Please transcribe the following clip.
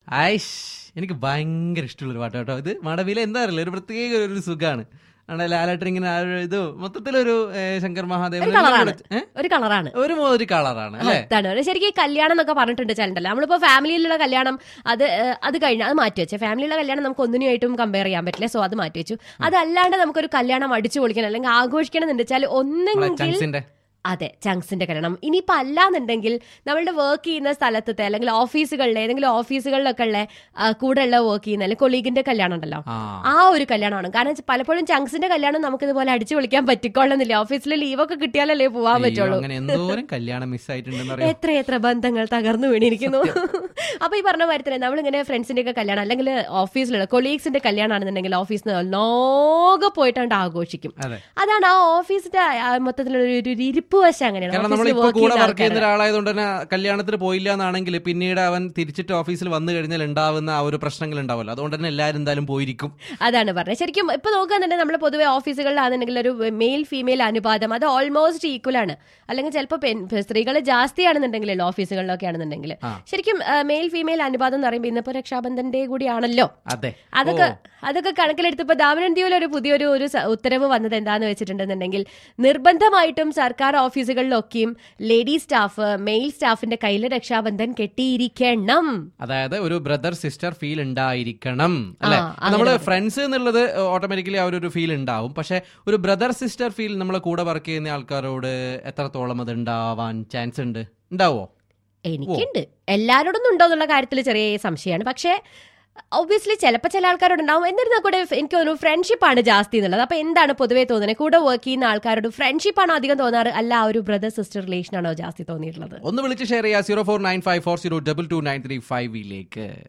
ഐഷ് എനിക്ക് ഭയങ്കര ഇഷ്ടമുള്ള ഒരു പാട്ട് കേട്ടോ ഇത് മടവില എന്താ അറിയില്ല ഒരു പ്രത്യേക ഒരു സുഖാണ് ആണ് ലാലേട്ടൻ ഇങ്ങനെ ആ ഒരു ഇത് മൊത്തത്തിലൊരു ഏ, ശങ്കർ മഹാദേവൻ ഒരു എല്ലാം കളറാണ് കൂടെ- ഏ? ഒരു കളറാണ് ഒരു മോ- ഒരു കളറാണ് അല്ലേ അതാണ് ശരിക്കും ഈ കല്യാണം എന്നൊക്കെ പറഞ്ഞിട്ടുണ്ട് ചേട്ടല്ലോ നമ്മളിപ്പോ ഫാമിലിയിലുള്ള കല്യാണം അത് ഏഹ്, അത് കഴിഞ്ഞ അത് മാറ്റി വെച്ചേ ഫാമിലിയിലുള്ള കല്യാണം നമുക്ക് ഒന്നിനുമായിട്ടും കമ്പയർ ചെയ്യാൻ പറ്റില്ല സോ അത് മാറ്റി വെച്ചു അതല്ലാണ്ട് നമുക്കൊരു കല്യാണം അടിച്ചു പൊളിക്കണം അല്ലെങ്കിൽ ആഘോഷിക്കണം എന്ന് വെച്ചാൽ നമ്മളെ ഒന്നെങ്കിൽ ചങ്സിന്റെ അതെ ചങ്സിന്റെ കല്യാണം ഇനിയിപ്പോ അല്ലാന്നുണ്ടെങ്കിൽ നമ്മളുടെ വർക്ക് ചെയ്യുന്ന സ്ഥലത്തെ അല്ലെങ്കിൽ ഓഫീസുകളിലെ ഏതെങ്കിലും ഓഫീസുകളിലൊക്കെ ഉള്ള ആ, കൂടെ ഉള്ള വർക്ക് ചെയ്യുന്ന അല്ലെങ്കിൽ കൊളീഗിന്റെ കല്യാണം ഉണ്ടല്ലോ ആ ആ ഒരു കല്യാണമാണ് കാരണം വെച്ചാ പലപ്പോഴും ചങ്സിന്റെ കല്യാണം നമുക്ക് ഇതുപോലെ അടിച്ചു വിളിക്കാൻ പറ്റിക്കൊള്ളുന്നില്ല ഓഫീസിൽ ലീവൊക്കെ കിട്ടിയാലല്ലേ പോവാൻ അയ്യോ, പറ്റുള്ളൂ അങ്ങനെ എന്തോരം കല്യാണം മിസ്സായിട്ടുണ്ടെന്ന് അറിയാം എത്ര എത്ര ബന്ധങ്ങൾ തകർന്നു വീണിരിക്കുന്നു അപ്പൊ ഈ പറഞ്ഞ മാതിരി തന്നെ നമ്മളിങ്ങനെ ഫ്രണ്ട്സിന്റെ ഒക്കെ കല്യാണം അല്ലെങ്കിൽ ഓഫീസിലുള്ള കൊളീഗ്സിന്റെ കല്യാണം ആണെന്നുണ്ടെങ്കിൽ ഓഫീസിൽ നിന്ന് ലോക പോയിട്ടാണ്ട് ആഘോഷിക്കും അതെ അതാണ് ആ ഓഫീസിന്റെ ആ മൊത്തത്തിലുള്ള ഒരു- ഒരു ഇരിപ്പ് വശം അങ്ങനെയാണ് കാരണം ഓഫീസിൽ നമ്മളിപ്പോ work കൂടെ ചെയ്യുന്ന വർക്ക് ചെയ്യുന്ന ആൾക്കാരുടെ. ഒരാളായതുകൊണ്ട് തന്നെ കല്യാണത്തിന് പോയില്ല എന്നാണെങ്കിൽ പിന്നീട് അവൻ തിരിച്ചിട്ട് ഓഫീസിൽ വന്നു കഴിഞ്ഞാൽ ഉണ്ടാവുന്ന ആ ഒരു പ്രശ്നങ്ങൾ ഉണ്ടാവുമല്ലോ അതുകൊണ്ട് തന്നെ എല്ലാവരും എന്തായാലും പോയിരിക്കും അതാണ് പറഞ്ഞത് ശരിക്കും ഇപ്പൊ നോക്കുകയാണെന്നുണ്ടെങ്കിൽ നമ്മൾ പൊതുവെ ഓഫീസുകളിലാണെന്നുണ്ടെങ്കിൽ ഒരു മെയിൽ ഫീമെയിൽ അനുപാതം അത് ഓൾമോസ്റ്റ് ഈക്വൽ ആണ് അല്ലെങ്കിൽ ചിലപ്പോൾ സ്ത്രീകൾ ജാസ്തിയാണെന്നുണ്ടെങ്കിലല്ലോ ഓഫീസുകളിലൊക്കെ ആണെന്നുണ്ടെങ്കിൽ ആ. ശരിക്കും മെയിൽ ഫീമെയിൽ അനുപാതം എന്ന് പറയുമ്പോൾ ഇന്നിപ്പോ രക്ഷാബന്ധന്റെ കൂടിയാണല്ലോ അതെ അതൊക്കെ അതൊക്കെ കണക്കിലെടുത്തപ്പോ ദാവനന്തിയിൽ ഒരു പുതിയൊരു ഒരു സ- ഉത്തരവ് വന്നത് എന്താന്ന് വെച്ചിട്ടുണ്ടെന്നുണ്ടെങ്കിൽ നിർബന്ധമായിട്ടും സർക്കാർ ഓഫീസുകളിലൊക്കെയും ലേഡി സ്റ്റാഫ് മെയിൽ സ്റ്റാഫിന്റെ കയ്യിൽ രക്ഷാബന്ധൻ കെട്ടിയിരിക്കണം അതായത് ഒരു ബ്രദർ സിസ്റ്റർ ഫീൽ ഉണ്ടായിരിക്കണം അല്ലെ ആ, അങ്ങനെ നമ്മള് ഫ്രണ്ട്സ് എന്നുള്ളത് ഓട്ടോമാറ്റിക്കലി ആ ഒരു ഫീൽ ഉണ്ടാവും പക്ഷെ ഒരു ബ്രദർ സിസ്റ്റർ ഫീൽ നമ്മളെ കൂടെ വർക്ക് ചെയ്യുന്ന ആൾക്കാരോട് എത്രത്തോളം അത് ഉണ്ടാവാൻ ചാൻസ് ഉണ്ട് ഉണ്ടാവോ എനിക്കുണ്ട് എല്ലാവരോടൊന്നും ഉണ്ടോ എന്നുള്ള കാര്യത്തിൽ ചെറിയ സംശയമാണ് പക്ഷേ ഒബ്വിയസ്ലി ചിലപ്പോൾ ചില ആൾക്കാരോടുണ്ടാവും എന്നിരുന്നാൽ കൂടെ എനിക്ക് തോന്നുന്നു ഫ്രണ്ട്ഷിപ്പ് ആണ് ജാസ്തി എന്നുള്ളത് അപ്പൊ എന്താണ് പൊതുവേ തോന്നുന്നത് കൂടെ വർക്ക് ചെയ്യുന്ന ആൾക്കാരോട് ഫ്രണ്ട്ഷിപ്പ് ആണോ അധികം തോന്നാറ് അല്ല ആ ഒരു ബ്രദർ സിസ്റ്റർ റിലേഷൻ ആണോ ജാസ്തി തോന്നിയിട്ടുള്ളത് ഒന്ന് വിളിച്ച് ഷെയർ ചെയ്യുക zero four nine five four zero double two nine three ഫൈവിലേക്ക്